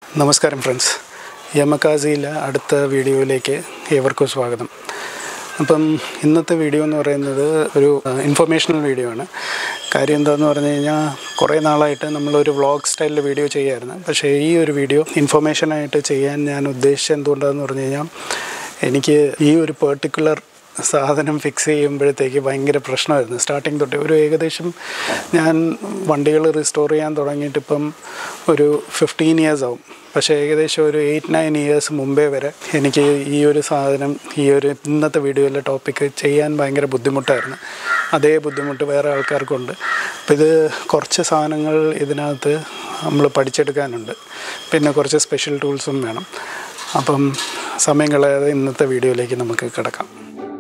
നമസ്കാരം ഫ്രണ്ട്സ് യമക്കാസിയിലെ അടുത്ത വീഡിയോയിലേക്ക് ഏവർക്കും സ്വാഗതം അപ്പം ഇന്നത്തെ വീഡിയോ എന്ന് പറയുന്നത് ഒരു ഇൻഫർമേഷണൽ വീഡിയോ ആണ് കാര്യം എന്താണെന്ന് പറഞ്ഞു കഴിഞ്ഞാൽ കുറേ നാളായിട്ട് നമ്മളൊരു വ്ളോഗ് സ്റ്റൈലിൽ വീഡിയോ ചെയ്യായിരുന്നു പക്ഷേ ഈ ഒരു വീഡിയോ ഇൻഫർമേഷനായിട്ട് ചെയ്യാൻ ഞാൻ ഉദ്ദേശിച്ചത് എന്തുകൊണ്ടാണെന്ന് പറഞ്ഞു കഴിഞ്ഞാൽ എനിക്ക് ഈ ഒരു പെർട്ടിക്കുലർ സാധനം ഫിക്സ് ചെയ്യുമ്പോഴത്തേക്ക് ഭയങ്കര പ്രശ്നമായിരുന്നു സ്റ്റാർട്ടിങ് തൊട്ട് ഒരു ഏകദേശം ഞാൻ വണ്ടികൾ റിസ്റ്റോർ ചെയ്യാൻ തുടങ്ങിയിട്ട് ഇപ്പം ഒരു ഫിഫ്റ്റീൻ ഇയേഴ്സ് ആവും പക്ഷേ ഏകദേശം ഒരു എയ്റ്റ് നയൻ ഇയേഴ്സ് മുമ്പേ വരെ എനിക്ക് ഈ ഒരു സാധനം ഈ ഒരു ഇന്നത്തെ വീഡിയോയിലെ ടോപ്പിക്ക് ചെയ്യാൻ ഭയങ്കര ബുദ്ധിമുട്ടായിരുന്നു അതേ ബുദ്ധിമുട്ട് വേറെ ആൾക്കാർക്കുണ്ട് അപ്പോൾ ഇത് കുറച്ച് സാധനങ്ങൾ ഇതിനകത്ത് നമ്മൾ പഠിച്ചെടുക്കാനുണ്ട് പിന്നെ കുറച്ച് സ്പെഷ്യൽ ടൂൾസും വേണം അപ്പം സമയം കളയാതെ ഇന്നത്തെ വീഡിയോയിലേക്ക് നമുക്ക് കിടക്കാം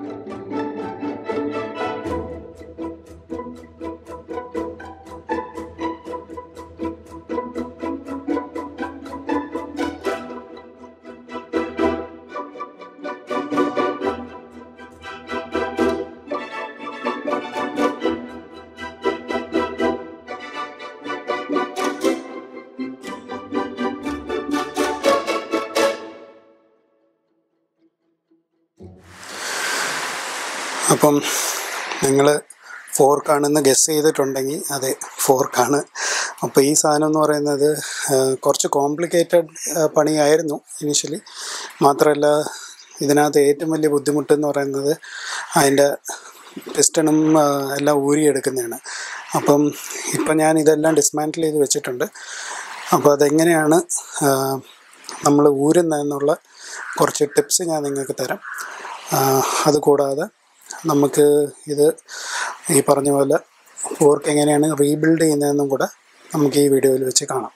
അപ്പം നിങ്ങൾ ഫോർക്കാണെന്ന് ഗസ് ചെയ്തിട്ടുണ്ടെങ്കിൽ അതെ ഫോർക്കാണ് അപ്പോൾ ഈ സാധനം എന്ന് പറയുന്നത് ആ, കുറച്ച് കോംപ്ലിക്കേറ്റഡ് പണിയായിരുന്നു ഇനിഷ്യലി മാത്രമല്ല ഇതിനകത്ത് ഏറ്റവും വലിയ ബുദ്ധിമുട്ട് എന്ന് പറയുന്നത് അതിൻ്റെ പിസ്റ്റണും ആ, എല്ലാം ഊരിയെടുക്കുന്നതാണ് അപ്പം ഇപ്പം ഞാൻ ഇതെല്ലാം ഡിസ്മാൻറ്റിൽ ചെയ്ത് വെച്ചിട്ടുണ്ട് അപ്പോൾ അതെങ്ങനെയാണ് നമ്മൾ ഊരുന്നതെന്നുള്ള കുറച്ച് ടിപ്സ് ഞാൻ നിങ്ങൾക്ക് തരാം ആ, അതുകൂടാതെ നമുക്ക് ഇത് ഈ പറഞ്ഞ പോലെ ഫോർക്ക് എങ്ങനെയാണ് റീബിൽഡ് ചെയ്യുന്നതെന്നും കൂടെ നമുക്ക് ഈ വീഡിയോയിൽ വെച്ച് കാണാം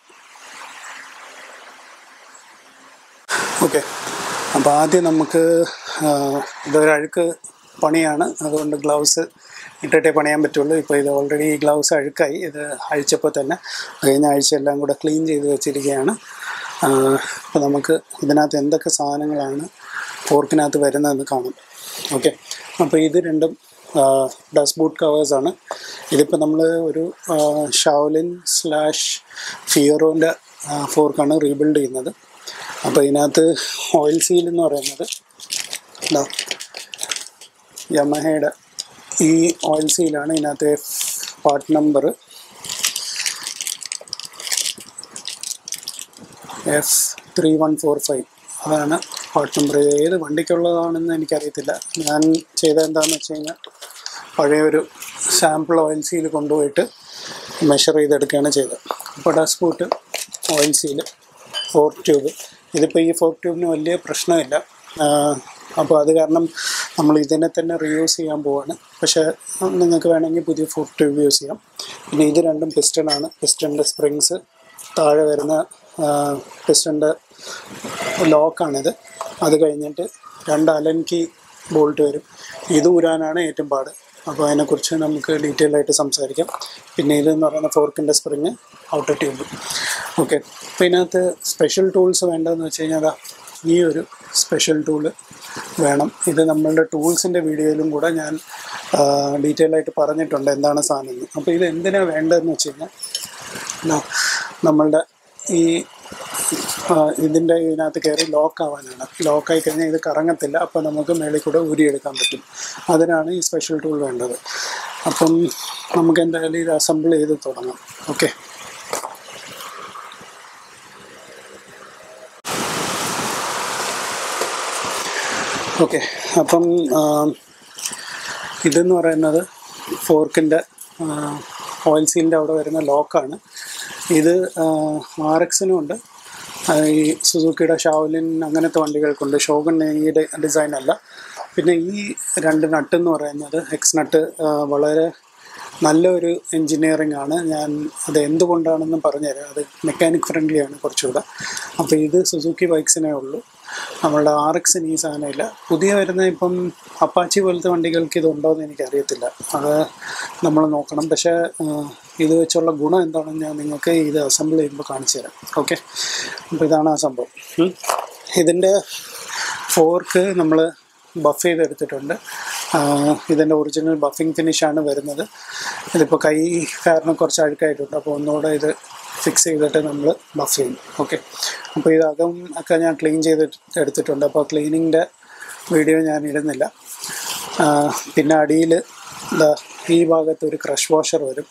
ഓക്കെ അപ്പോൾ ആദ്യം നമുക്ക് ആ, ഇതൊരു അഴുക്ക് പണിയാണ് അതുകൊണ്ട് ഗ്ലൗസ് ഇട്ടിട്ടേ പണിയാൻ പറ്റുള്ളൂ ഇപ്പോൾ ഇത് ഓൾറെഡി ഈ ഗ്ലൗസ് അഴുക്കായി ഇത് അഴിച്ചപ്പോൾ തന്നെ കഴിഞ്ഞ ആഴ്ച എല്ലാം കൂടെ ക്ലീൻ ചെയ്ത് വെച്ചിരിക്കുകയാണ് അപ്പോൾ നമുക്ക് ഇതിനകത്ത് എന്തൊക്കെ സാധനങ്ങളാണ് ഫോർക്കിനകത്ത് വരുന്നതെന്ന് കാണാം ഓക്കെ അപ്പോൾ ഇത് രണ്ടും ഡസ്റ്റ് ബൂട്ട് കവേഴ്സാണ് ഇതിപ്പോൾ നമ്മൾ ഒരു ഷൗലിൻ സ്ലാഷ് ഫിയറോൻ്റെ ഫോർക്കാണ് റീബിൽഡ് ചെയ്യുന്നത് അപ്പോൾ ഇതിനകത്ത് ഓയിൽ സീൽ എന്ന് പറയുന്നത് ഇതാ യമഹയുടെ ഈ ഓയിൽ സീലാണ് ഇതിനകത്തെ part number F three one four five അതാണ് പാർട്ട് നമ്പർ ഏത് വണ്ടിക്കുള്ളതാണെന്ന് എനിക്കറിയത്തില്ല ഞാൻ ചെയ്ത എന്താണെന്ന് വെച്ച് കഴിഞ്ഞാൽ പഴയ ഒരു സാമ്പിൾ ഓയിൽ സീൽ കൊണ്ടുപോയിട്ട് മെഷർ ചെയ്തെടുക്കുകയാണ് ചെയ്തത് അപ്പോൾ dust boot oil seal fork tube ഇതിപ്പോൾ ഈ ഫോർക്ക് ട്യൂബിന് വലിയ പ്രശ്നമില്ല അപ്പോൾ അത് കാരണം നമ്മൾ ഇതിനെ തന്നെ റീയൂസ് ചെയ്യാൻ പോവാണ് പക്ഷേ നിങ്ങൾക്ക് വേണമെങ്കിൽ പുതിയ ഫോർക്ക് ട്യൂബ് യൂസ് ചെയ്യാം പിന്നെ ഇത് രണ്ടും പിസ്റ്റണാണ് പിസ്റ്റണിൻ്റെ സ്പ്രിങ്സ് താഴെ വരുന്ന പിസ്റ്റണിൻ്റെ ലോക്കാണിത് അത് കഴിഞ്ഞിട്ട് രണ്ട് അലൻ കീ ബോൾട്ട് വരും ഇത് ഊരാനാണ് ഏറ്റവും പാട് അപ്പോൾ അതിനെക്കുറിച്ച് നമുക്ക് ഡീറ്റെയിൽ ആയിട്ട് സംസാരിക്കാം പിന്നെ ഇതെന്ന് പറയുന്ന ഫോർക്കിൻ്റെ സ്പ്രിങ് ഔട്ടർ ട്യൂബ് ഓക്കെ അപ്പോൾ ഇതിനകത്ത് സ്പെഷ്യൽ ടൂൾസ് വേണ്ടതെന്ന് വെച്ച് കഴിഞ്ഞാൽ ദാ ഈ ഒരു സ്പെഷ്യൽ ടൂള് വേണം ഇത് നമ്മളുടെ ടൂൾസിൻ്റെ വീഡിയോയിലും കൂടെ ഞാൻ ഡീറ്റെയിൽ ആയിട്ട് പറഞ്ഞിട്ടുണ്ട് എന്താണ് സാധനം എന്ന് അപ്പോൾ ഇത് എന്തിനാണ് വേണ്ടതെന്ന് വെച്ച് കഴിഞ്ഞാൽ ദാ നമ്മളുടെ ഈ ആ, ഇതിൻ്റെ ഇതിനകത്ത് കയറി ലോക്ക് ആവാനാണ് ലോക്കായി കഴിഞ്ഞാൽ ഇത് കറങ്ങത്തില്ല അപ്പോൾ നമുക്ക് മേളിൽ കൂടെ ഊരിയെടുക്കാൻ പറ്റും അതിനാണ് ഈ സ്പെഷ്യൽ ടൂൾ വേണ്ടത് അപ്പം നമുക്ക് എന്തായാലും ഇത് അസംബിൾ ചെയ്ത് തുടങ്ങാം ഓക്കെ ഓക്കെ അപ്പം ആ, ഇതെന്ന് പറയുന്നത് ഫോർക്കിൻ്റെ ഓയിൽ സീലിൻ്റെ അവിടെ വരുന്ന ലോക്കാണ് ഇത് ആർ എക്സിനും ഉണ്ട് ആ, ഈ സുസുക്കിയുടെ ഷാവലിൻ അങ്ങനത്തെ വണ്ടികൾക്കുണ്ട് ഷോഗൺ ഈ ഡി- ഡിസൈൻ അല്ല പിന്നെ ഈ രണ്ട് നട്ട് എന്ന് പറയുന്നത് എക്സ് നട്ട് ആ, വളരെ നല്ലൊരു എൻജിനീയറിംഗ് ആണ് ഞാൻ അത് എന്തുകൊണ്ടാണെന്നും പറഞ്ഞുതരാം അത് മെക്കാനിക് ഫ്രണ്ട്ലി ആണ് കുറച്ചുകൂടെ അപ്പോൾ ഇത് സുസുക്കി ബൈക്സിനേ ഉള്ളൂ നമ്മളുടെ ആർ എക്സിന് ഈ സാധനമില്ല പുതിയ വരുന്ന ഇപ്പം അപ്പാച്ചി പോലത്തെ വണ്ടികൾക്ക് ഇതുണ്ടോ എന്ന് എനിക്കറിയത്തില്ല അത് നമ്മൾ നോക്കണം പക്ഷേ ആ, ഇത് വെച്ചുള്ള ഗുണം എന്താണെന്ന് ഞാൻ നിങ്ങൾക്ക് ഇത് അസംബിൾ ചെയ്യുമ്പോൾ കാണിച്ചു തരാം ഓക്കെ അപ്പോൾ ഇതാണ് ആ സംഭവം ഉം. ഇതിൻ്റെ ഫോർക്ക് നമ്മൾ ബഫ് ചെയ്തെടുത്തിട്ടുണ്ട് ഇതിൻ്റെ ഒറിജിനൽ ബഫിംഗ് ഫിനിഷാണ് വരുന്നത് ഇതിപ്പോൾ കൈ കാരണം കുറച്ച് അഴുക്കായിട്ടുണ്ട് അപ്പോൾ ഒന്നുകൂടെ ഇത് ഫിക്സ് ചെയ്തിട്ട് നമ്മൾ ബഫ് ചെയ്യും ഓക്കെ അപ്പോൾ ഇത് അകം ഒക്കെ ഞാൻ ക്ലീൻ ചെയ്ത് എടുത്തിട്ടുണ്ട് അപ്പോൾ ക്ലീനിങ്ങിൻ്റെ വീഡിയോ ഞാൻ ഇടുന്നില്ല ആ, പിന്നെ അടിയിൽ എന്താ ഈ ഭാഗത്ത് ഒരു ക്രഷ് വാഷർ വരും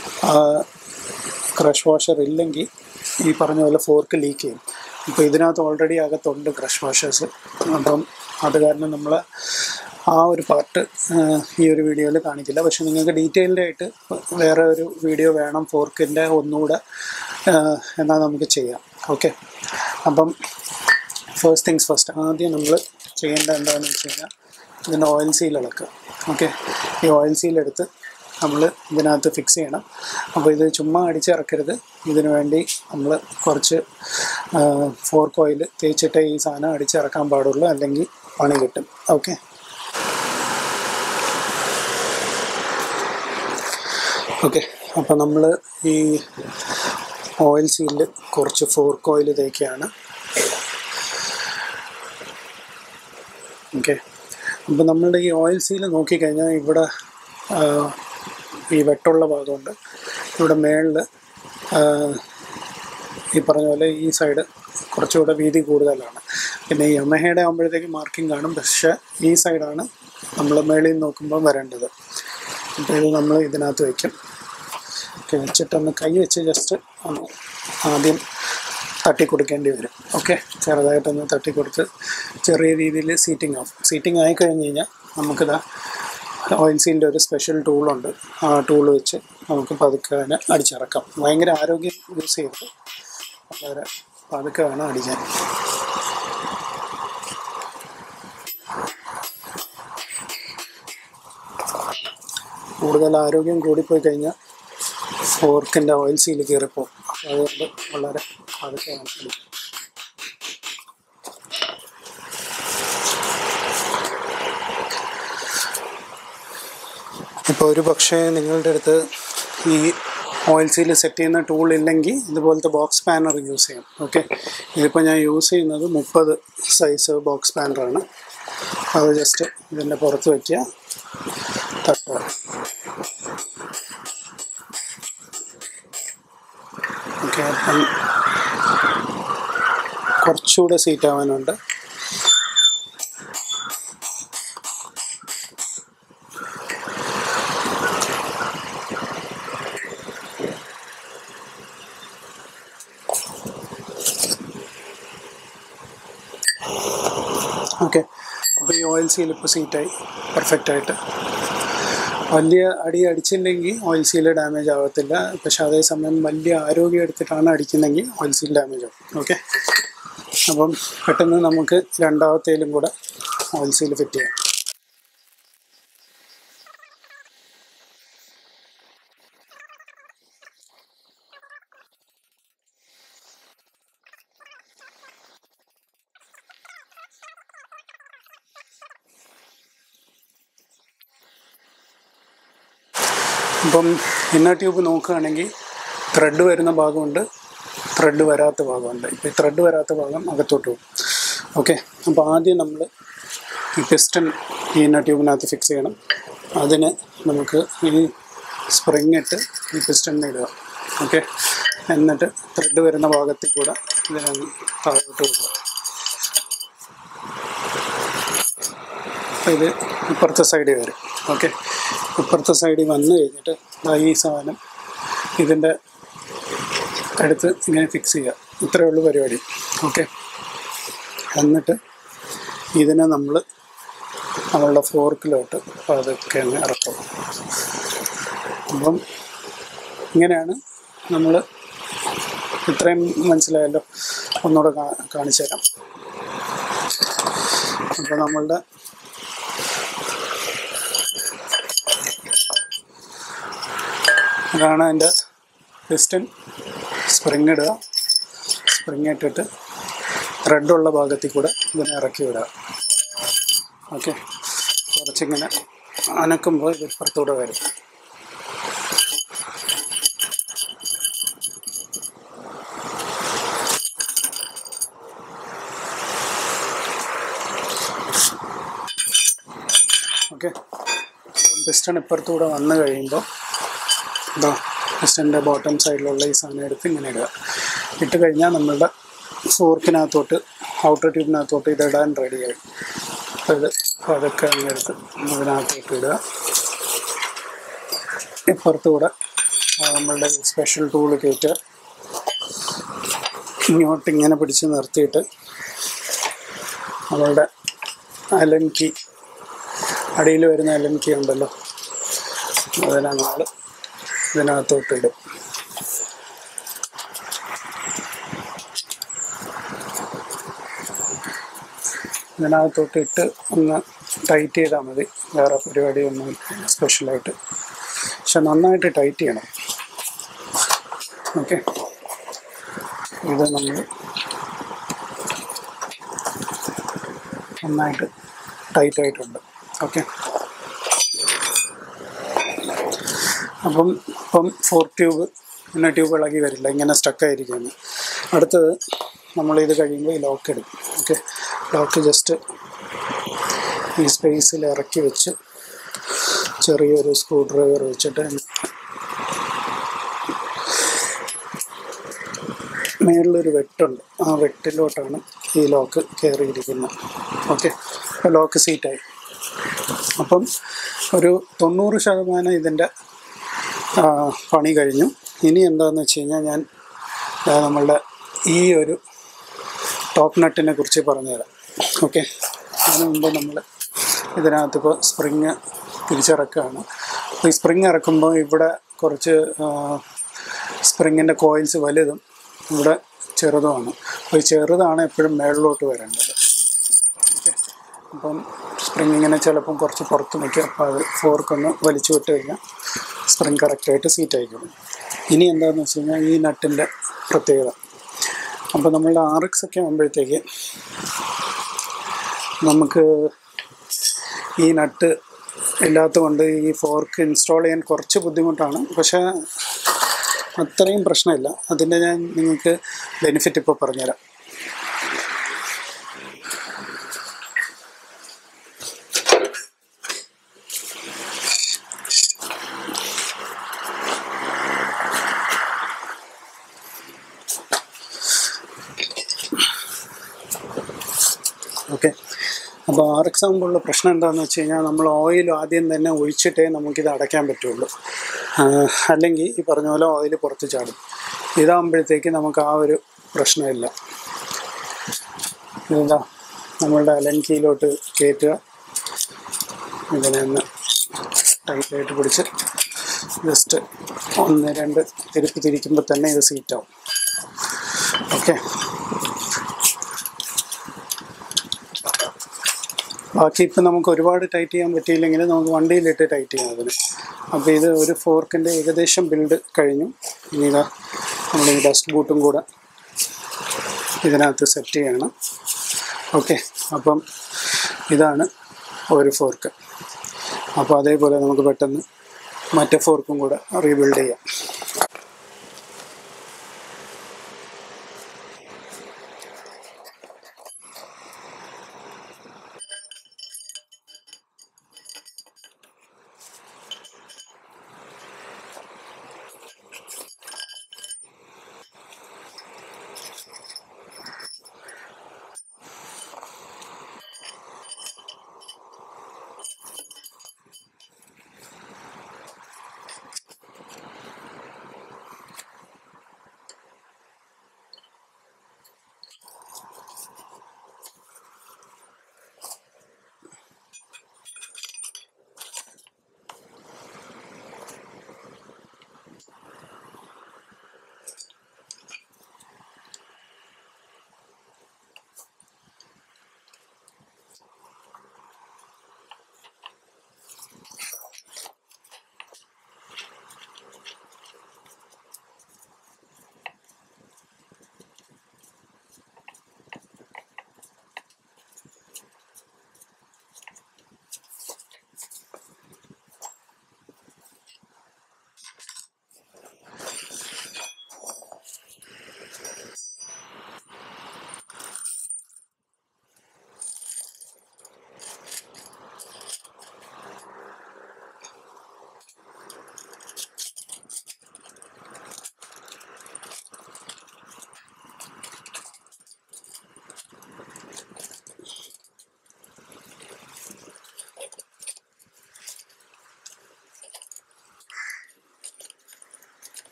ക്രഷ് വാഷർ ഇല്ലെങ്കിൽ ഈ പറഞ്ഞ പോലെ ഫോർക്ക് ലീക്ക് ചെയ്യും അപ്പോൾ ഇതിനകത്ത് ഓൾറെഡി അകത്തുണ്ട് ക്രഷ് വാഷേഴ്സ് അപ്പം അത് കാരണം നമ്മൾ ആ ഒരു പാർട്ട് ഈ ഒരു വീഡിയോയിൽ കാണിക്കില്ല പക്ഷെ നിങ്ങൾക്ക് ഡീറ്റെയിൽഡ് ആയിട്ട് വേറെ ഒരു വീഡിയോ വേണം ഫോർക്കിൻ്റെ ഒന്നുകൂടെ ആഹ് എന്നാൽ നമുക്ക് ചെയ്യാം ഓക്കെ അപ്പം ഫസ്റ്റ് തിങ്സ് ഫസ്റ്റ് ആദ്യം നമ്മൾ ചെയ്യേണ്ട എന്താണെന്ന് വെച്ച് കഴിഞ്ഞാൽ ഇതിൻ്റെ ഓയിൽ സീൽ ഇളക്കുക ഓക്കെ ഈ ഓയിൽ സീൽ എടുത്ത് നമ്മൾ ഇതിനകത്ത് ഫിക്സ് ചെയ്യണം അപ്പോൾ ഇത് ചുമ്മാ അടിച്ചിറക്കരുത് ഇതിനു വേണ്ടി നമ്മൾ കുറച്ച് ഫോർക്ക് ഓയിൽ തേച്ചിട്ട് ഈ സാധനം അടിച്ചിറക്കാൻ പാടുള്ളൂ അല്ലെങ്കിൽ പണി കിട്ടും ഓക്കെ ഓക്കെ അപ്പോൾ നമ്മൾ ഈ ഓയിൽ സീലിൽ കുറച്ച് ഫോർക്ക് ഓയിൽ തേക്കുകയാണ് ഓക്കെ അപ്പോൾ നമ്മളുടെ ഈ ഓയിൽ സീൽ നോക്കിക്കഴിഞ്ഞാൽ ഇവിടെ ആ, ഈ വെട്ടുള്ള ഭാഗമുണ്ട് ഇവിടെ മേളിൽ ഈ പറഞ്ഞ പോലെ ഈ സൈഡ് കുറച്ചുകൂടെ വീതി കൂടുതലാണ് പിന്നെ ഈ യമഹയുടെ ആകുമ്പോഴത്തേക്ക് മാർക്കിംഗ് കാണും പക്ഷേ ഈ സൈഡാണ് നമ്മൾ മേളിൽ നിന്ന് നോക്കുമ്പോൾ വരേണ്ടത് അപ്പോൾ ഇത് നമ്മൾ ഇതിനകത്ത് വയ്ക്കും ഓക്കെ വെച്ചിട്ടൊന്ന് കൈ വെച്ച് ജസ്റ്റ് ഒന്ന് ആദ്യം തട്ടി കൊടുക്കേണ്ടി വരും ഓക്കെ ചെറുതായിട്ടൊന്ന് തട്ടി കൊടുത്ത് ചെറിയ രീതിയിൽ സീറ്റിംഗ് ആവും സീറ്റിംഗ് ആയി കഴിഞ്ഞ് കഴിഞ്ഞാൽ നമുക്കിതാ ഓയിൽ സീലിൻ്റെ ഒരു സ്പെഷ്യൽ ടൂളുണ്ട് ആ ടൂൾ വെച്ച് നമുക്ക് പതുക്കെ അതിനെ അടിച്ചിറക്കാം ഭയങ്കര ആരോഗ്യം യൂസ് ചെയ്ത് വളരെ പതുക്കെ വേണം അടിക്കാൻ കൂടുതൽ ആരോഗ്യം കൂടിപ്പോയി കഴിഞ്ഞാൽ ഫോർക്കിൻ്റെ ഓയിൽ സീൽ കയറിപ്പോവും അപ്പോൾ അതുകൊണ്ട് വളരെ പതുക്കെ വേണം അടിക്കാൻ ഇപ്പോൾ ഒരു പക്ഷേ നിങ്ങളുടെ അടുത്ത് ഈ ഓയിൽ സീൽ സെറ്റ് ചെയ്യുന്ന ടൂൾ ഇല്ലെങ്കിൽ ഇതുപോലത്തെ ബോക്സ് പാനർ യൂസ് ചെയ്യാം ഓക്കെ ഇതിപ്പോൾ ഞാൻ യൂസ് ചെയ്യുന്നത് മുപ്പത് സൈസ് ബോക്സ് പാനറാണ് അത് ജസ്റ്റ് ഇതിൻ്റെ പുറത്ത് വയ്ക്കുക തട്ടുക ഓക്കെ അപ്പം കുറച്ചുകൂടെ സീറ്റ് ആവാനുണ്ട് ഓക്കെ അപ്പോൾ ഈ ഓയിൽ സീൽ ഇപ്പോൾ സീറ്റായി പെർഫെക്റ്റ് ആയിട്ട് വലിയ അടി അടിച്ചില്ലെങ്കിൽ ഓയിൽ സീൽ ഡാമേജ് ആവത്തില്ല പക്ഷെ അതേസമയം വലിയ ആരോഗ്യം എടുത്തിട്ടാണ് അടിക്കുന്നെങ്കിൽ ഓയിൽ സീൽ ഡാമേജ് ആവും ഓക്കെ അപ്പം പെട്ടെന്ന് നമുക്ക് രണ്ടാമത്തേലും കൂടെ ഓയിൽ സീൽ ഫിറ്റ് ചെയ്യാം അപ്പം ഇന്നർ ട്യൂബ് നോക്കുകയാണെങ്കിൽ ത്രെഡ് വരുന്ന ഭാഗമുണ്ട് ത്രെഡ് വരാത്ത ഭാഗമുണ്ട് ഇപ്പോൾ ഈ ത്രെഡ് വരാത്ത ഭാഗം അകത്തോട്ട് പോകും ഓക്കെ അപ്പോൾ ആദ്യം നമ്മൾ ഈ പിസ്റ്റൺ ഈ ഇന്നർ ട്യൂബിനകത്ത് ഫിക്സ് ചെയ്യണം അതിന് നമുക്ക് ഈ സ്പ്രിങ് ഇട്ട് ഈ പിസ്റ്റണിനെ ഇടുക ഓക്കെ എന്നിട്ട് ത്രെഡ് വരുന്ന ഭാഗത്തിൽ കൂടെ ഇതിനൊന്ന് താഴോട്ട് വിടുക അപ്പോൾ ഇത് ഇപ്പുറത്തെ സൈഡിൽ വരും ഓക്കെ ഇപ്പുറത്തെ സൈഡിൽ വന്നു കഴിഞ്ഞിട്ട് ദാ ഈ സാധനം ഇതിൻ്റെ അടുത്ത് ഇങ്ങനെ ഫിക്സ് ചെയ്യുക ഇത്രയേ ഉള്ളൂ പരിപാടി ഓക്കെ എന്നിട്ട് ഇതിനെ നമ്മൾ നമ്മളുടെ ഫോർക്കിലോട്ട് അതൊക്കെ അങ്ങ് ഇറക്കും അപ്പം ഇങ്ങനെയാണ് നമ്മൾ ഇത്രയും മനസ്സിലായല്ലോ ഒന്നുകൂടെ കാ- കാണിച്ചു തരാം അപ്പോൾ നമ്മളുടെ ഇതാണ് അതിൻ്റെ പിസ്റ്റൺ സ്പ്രിങ് ഇടുക സ്പ്രിങ് ഇട്ടിട്ട് ത്രെഡുള്ള ഭാഗത്തിൽ കൂടെ ഇതിനെ ഇറക്കി വിടുക ഓക്കെ കുറച്ചിങ്ങനെ അനക്കുമ്പോൾ ഇത് ഇപ്പുറത്തൂടെ വരും ഓക്കെ പിസ്റ്റൺ ഇപ്പുറത്തൂടെ വന്നു കഴിയുമ്പോൾ ഇതാ പിസ്റ്റൻ്റെ ബോട്ടം സൈഡിലുള്ള ഈ സാധനം എടുത്ത് ഇങ്ങനെ ഇടുക ഇട്ട് കഴിഞ്ഞാൽ നമ്മളുടെ ഫോർക്കിനകത്തോട്ട് ഔട്ടർ ട്യൂബിനകത്തോട്ട് ഇത് ഇടാൻ റെഡിയായി അപ്പോൾ ഇത് അതൊക്കെ അങ്ങ് എടുത്ത് ഇതിനകത്തോട്ട് ഇടുക ഇപ്പുറത്തൂടെ നമ്മളുടെ സ്പെഷ്യൽ ടൂൾ കയറ്റുക ഇങ്ങോട്ട് ഇങ്ങനെ പിടിച്ച് നിർത്തിയിട്ട് നമ്മളുടെ അലൻ കീ അടിയിൽ വരുന്ന അലൻ കീ ഉണ്ടല്ലോ അതിനെ നമ്മൾ ഇതിനകത്തോട്ട് ഇടും ഇതിനകത്തോട്ട് ഇട്ട് ഒന്ന് ടൈറ്റ് ചെയ്താൽ മതി വേറെ പരിപാടിയൊന്നും സ്പെഷ്യലായിട്ട് പക്ഷെ നന്നായിട്ട് ടൈറ്റ് ചെയ്യണം ഓക്കെ ഇത് നമ്മൾ നന്നായിട്ട് ടൈറ്റ് ആയിട്ടുണ്ട് ഓക്കെ അപ്പം ഇപ്പം ഫോർ ട്യൂബ് പിന്നെ ട്യൂബ് ഇളകി വരില്ല ഇങ്ങനെ സ്റ്റക്കായിരിക്കുകയാണ് അടുത്തത് നമ്മളിത് കഴിയുമ്പോൾ ഈ ലോക്ക് എടുക്കും ഓക്കെ ലോക്ക് ജസ്റ്റ് ഈ സ്പേസിൽ ഇറക്കി വെച്ച് ചെറിയൊരു സ്ക്രൂ ഡ്രൈവർ വെച്ചിട്ട് മേളിലൊരു വെട്ടുണ്ട് ആ വെട്ടിലോട്ടാണ് ഈ ലോക്ക് കയറിയിരിക്കുന്നത് ഓക്കെ അപ്പോൾ ലോക്ക് സീറ്റായി അപ്പം ഒരു തൊണ്ണൂറ് ശതമാനം ഇതിൻ്റെ ആ, പണി കഴിഞ്ഞു ഇനി എന്താണെന്ന് വെച്ച് കഴിഞ്ഞാൽ ഞാൻ ദാ നമ്മളുടെ ഈ ഒരു ടോപ്പ് നട്ടിനെ കുറിച്ച് പറഞ്ഞുതരാം ഓക്കെ അതിന് മുമ്പ് നമ്മൾ ഇതിനകത്ത് ഇപ്പോൾ സ്പ്രിങ് തിരിച്ചിറക്കുകയാണ് അപ്പോൾ ഈ സ്പ്രിങ് ഇറക്കുമ്പോൾ ഇവിടെ കുറച്ച് സ്പ്രിങ്ങിൻ്റെ കോയിൽസ് വലുതും ഇവിടെ ചെറുതുമാണ് അപ്പോൾ ഈ ചെറുതാണ് എപ്പോഴും മേളിലോട്ട് വരേണ്ടത് ഓക്കെ അപ്പം സ്പ്രിങ് ഇങ്ങനെ ചിലപ്പം കുറച്ച് പുറത്ത് നിൽക്കും അപ്പോൾ അത് ഫോർക്കൊന്ന് വലിച്ചു വിട്ട് കഴിഞ്ഞാൽ സ്പ്രിങ് കറക്റ്റായിട്ട് സീറ്റ് ആയിക്കോളും ഇനി എന്താണെന്ന് വെച്ച് കഴിഞ്ഞാൽ ഈ നട്ടിൻ്റെ പ്രത്യേകത അപ്പോൾ നമ്മളുടെ ആർ എക്സ് ഒക്കെ ആകുമ്പോഴത്തേക്ക് നമുക്ക് ഈ നട്ട് ഇല്ലാത്തതുകൊണ്ട് ഈ ഫോർക്ക് ഇൻസ്റ്റാൾ ചെയ്യാൻ കുറച്ച് ബുദ്ധിമുട്ടാണ് പക്ഷേ അത്രയും പ്രശ്നമില്ല അതിൻ്റെ ഞാൻ നിങ്ങൾക്ക് ബെനിഫിറ്റ് ഇപ്പോൾ പറഞ്ഞുതരാം ഓക്കെ അപ്പോൾ ആർ എക്സ് ആകുമ്പോഴുള്ള പ്രശ്നം എന്താണെന്ന് വെച്ച് കഴിഞ്ഞാൽ നമ്മൾ ഓയിൽ ആദ്യം തന്നെ ഒഴിച്ചിട്ടേ നമുക്കിത് അടയ്ക്കാൻ പറ്റുള്ളൂ ആ, അല്ലെങ്കിൽ ഈ പറഞ്ഞ പോലെ ഓയിൽ പുറത്ത് ചാടും ഇതാകുമ്പോഴത്തേക്ക് നമുക്ക് ആ ഒരു പ്രശ്നമില്ല ഇതാ നമ്മളുടെ അലൻകിയിലോട്ട് കയറ്റുക ഇതിനെ ഒന്ന് ടൈറ്റായിട്ട് പിടിച്ച് ജസ്റ്റ് ഒന്ന് രണ്ട് തിരുപ്പി തിരിക്കുമ്പോൾ തന്നെ ഇത് സീറ്റാവും ഓക്കെ ബാക്കി ഇപ്പം നമുക്ക് ഒരുപാട് ടൈറ്റ് ചെയ്യാൻ പറ്റിയില്ലെങ്കിൽ നമുക്ക് വണ്ടിയിലിട്ട് ടൈറ്റ് ചെയ്യാം അതിന് അപ്പോൾ ഇത് ഒരു ഫോർക്കിൻ്റെ ഏകദേശം ബിൽഡ് കഴിഞ്ഞു ഇനി ഇതാ നമ്മൾ ഈ ഡസ്റ്റ് ബൂട്ടും കൂടെ ഇതിനകത്ത് സെറ്റ് ചെയ്യണം ഓക്കെ അപ്പം ഇതാണ് ഒരു ഫോർക്ക് അപ്പോൾ അതേപോലെ നമുക്ക് പെട്ടെന്ന് മറ്റേ ഫോർക്കും കൂടെ റീബിൽഡ് ചെയ്യാം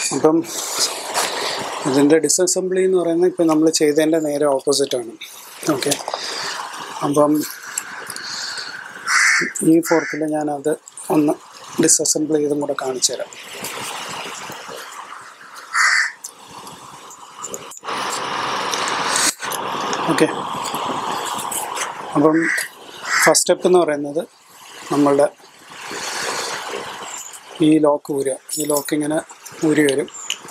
അപ്പം ഇതിൻ്റെ ഡിസസംബ്ലി എന്ന് പറയുന്നത് ഇപ്പം നമ്മൾ ചെയ്തതിൻ്റെ നേരെ ഓപ്പോസിറ്റാണ് ഓക്കെ അപ്പം ഈ ഫോർക്കിൽ ഞാനത് ഒന്ന് ഡിസസംബിൾ ചെയ്തും കൂടെ കാണിച്ചു തരാം ഓക്കെ അപ്പം ഫസ്റ്റ് സ്റ്റെപ്പ് എന്ന് പറയുന്നത് നമ്മളുടെ ഈ ലോക്ക് ഊരുക ഈ ലോക്ക് ഇങ്ങനെ ഊരി വരും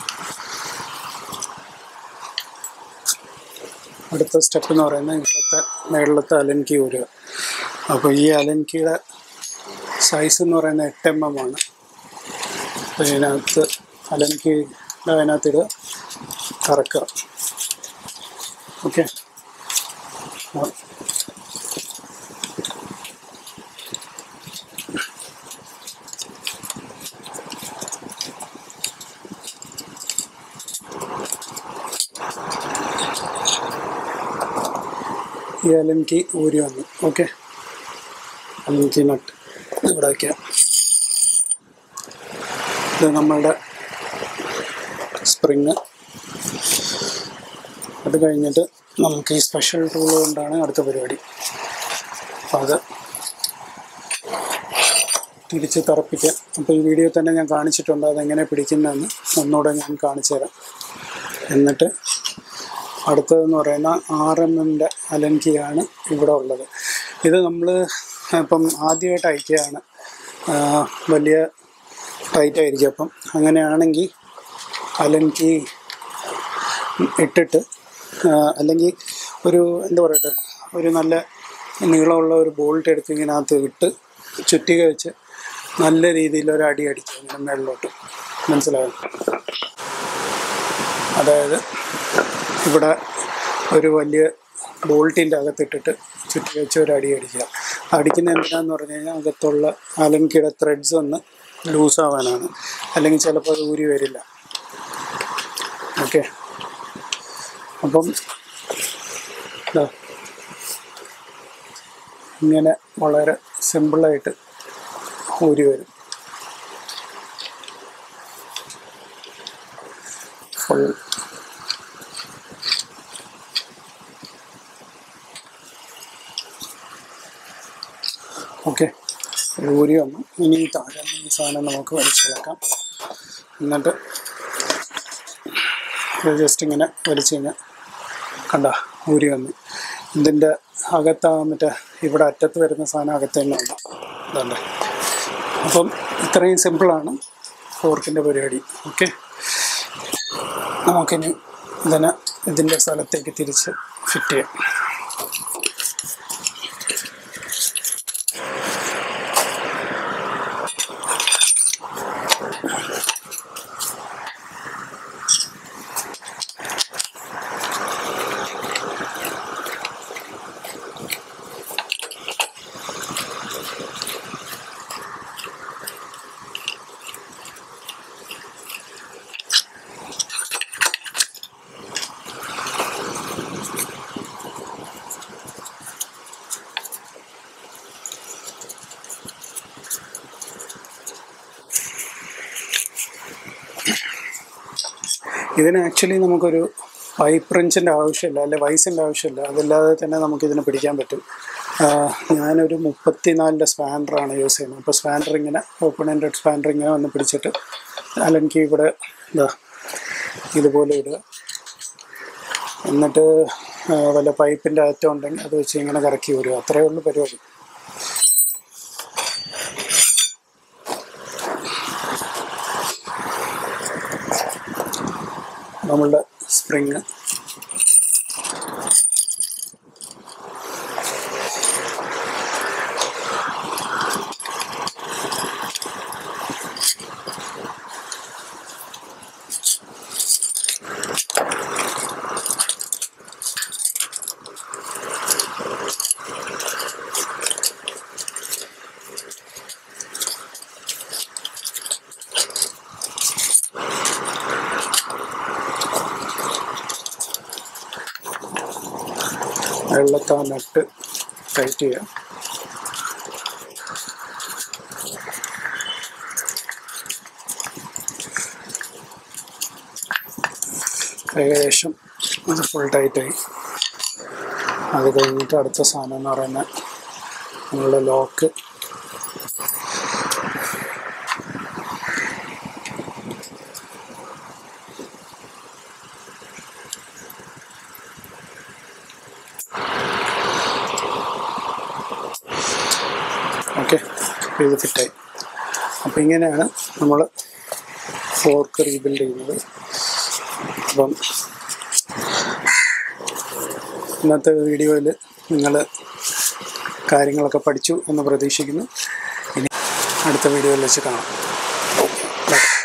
അടുത്ത സ്റ്റെപ്പ് എന്ന് പറയുന്നത് ഇവിടുത്തെ മേളിലത്തെ അലൻകി ഊരുക അപ്പോൾ ഈ അലൻകിയുടെ സൈസ് എന്ന് പറയുന്നത് എട്ട് എം എം ആണ് അപ്പോൾ ഇതിനകത്ത് അലൻകി അതിനകത്ത് ഇടുക കറക്കുക ഓക്കെ ഈ അലൻകി ഊരി വന്നു ഓക്കെ അലൻകി നട്ട് ഇവിടെ വയ്ക്കാം ഇത് നമ്മളുടെ സ്പ്രിങ് അത് കഴിഞ്ഞിട്ട് നമുക്ക് ഈ സ്പെഷ്യൽ ടൂൾ കൊണ്ടാണ് അടുത്ത പരിപാടി അപ്പോൾ അത് തിരിച്ച് തറപ്പിക്കുക അപ്പോൾ ഈ വീഡിയോ തന്നെ ഞാൻ കാണിച്ചിട്ടുണ്ട് അതെങ്ങനെ പിടിക്കുന്നതെന്ന് ഒന്നുകൂടെ ഞാൻ കാണിച്ചു തരാം എന്നിട്ട് അടുത്തതെന്ന് പറയുന്ന ആർ എം എമ്മിൻ്റെ അലൻകിയാണ് ഇവിടെ ഉള്ളത് ഇത് നമ്മൾ ഇപ്പം ആദ്യമായിട്ട് അയക്കുകയാണ് ആ, വലിയ ടൈറ്റ് ആയിരിക്കും അപ്പം അങ്ങനെയാണെങ്കിൽ അലൻകി ഇട്ടിട്ട് ആ, അല്ലെങ്കിൽ ഒരു എന്താ പറയട്ടെ ഒരു നല്ല നീളമുള്ള ഒരു ബോൾട്ട് എടുത്ത് ഇതിനകത്ത് ഇട്ട് ചുറ്റിക വെച്ച് നല്ല രീതിയിൽ ഒരു അടി അടിക്കും ഇങ്ങനെ മേളിലോട്ട് മനസ്സിലായോ അതായത് ഇവിടെ ഒരു വലിയ ബോൾട്ടിൻ്റെ അകത്തിട്ടിട്ട് ചുറ്റി വെച്ച് ഒരു അടി അടിക്കുക അടിക്കുന്ന എന്തിനാന്ന് പറഞ്ഞു കഴിഞ്ഞാൽ അകത്തുള്ള അലൻകിയുടെ ത്രെഡ്സ് ഒന്ന് ലൂസ് ആവാനാണ് അല്ലെങ്കിൽ ചിലപ്പോൾ അത് ഊരി വരില്ല ഓക്കെ അപ്പം ദാ ഇങ്ങനെ വളരെ സിമ്പിളായിട്ട് ഊരി വരും ഫുൾ ഓക്കെ ഊരി വന്നു ഇനി ഈ താഴെ ഈ സാധനം നമുക്ക് വലിച്ചെടുക്കാം എന്നിട്ട് ഇത് ജസ്റ്റ് ഇങ്ങനെ വലിച്ചു കഴിഞ്ഞാൽ കണ്ട ഊരി വന്നു ഇതിൻ്റെ അകത്താ മറ്റേ ഇവിടെ അറ്റത്ത് വരുന്ന സാധനം അകത്ത് തന്നെ ഉണ്ട് ഇതല്ലേ അപ്പം ഇത്രയും സിമ്പിളാണ് ഫോർക്കിൻ്റെ പരിപാടി ഓക്കെ നമുക്കിനി ഇതിനെ ഇതിൻ്റെ സ്ഥലത്തേക്ക് തിരിച്ച് ഫിറ്റ് ചെയ്യാം ഇതിന് ആക്ച്വലി നമുക്കൊരു പൈപ്പ് റിഞ്ചിൻ്റെ ആവശ്യമില്ല അല്ലെ വൈസിൻ്റെ ആവശ്യമില്ല അതല്ലാതെ തന്നെ നമുക്കിതിനെ പിടിക്കാൻ പറ്റും ആ, ഞാനൊരു മുപ്പത്തിനാലിൻ്റെ സ്പാൻഡറാണ് യൂസ് ചെയ്യുന്നത് അപ്പോൾ സ്പാൻഡർ ഇങ്ങനെ ഓപ്പൺ എൻഡഡ് സ്പാൻഡർ ഇങ്ങനെ വന്ന് പിടിച്ചിട്ട് അല്ലെങ്കിൽ ഇവിടെ ഇതാ ഇതുപോലെ ഇടുക എന്നിട്ട് ആ, വല്ല പൈപ്പിൻ്റെ അറ്റം ഉണ്ടെങ്കിൽ അത് വെച്ച് ഇങ്ങനെ കറക്കി വരിക അത്രയേ ഉള്ളൂ പരിപാടി നമ്മളുടെ സ്പ്രിങ് വെള്ളത്താ നട്ട് ടൈറ്റ് ചെയ്യുക ഏകദേശം അത് ഫുൾ ടൈറ്റായി അത് കഴിഞ്ഞിട്ട് അടുത്ത സാധനം എന്ന് പറയുന്നത് നമ്മളുടെ ലോക്ക് ഓക്കെ ഇത് ഫിറ്റായി അപ്പോൾ ഇങ്ങനെയാണ് നമ്മൾ ഫോർക്ക് റീബിൽഡ് ചെയ്യുന്നത് അപ്പം ഇന്നത്തെ വീഡിയോയിൽ നിങ്ങൾ കാര്യങ്ങളൊക്കെ പഠിച്ചു എന്ന് പ്രതീക്ഷിക്കുന്നു ഇനി അടുത്ത വീഡിയോയിൽ വെച്ച് കാണാം ഓക്കെ ബൈ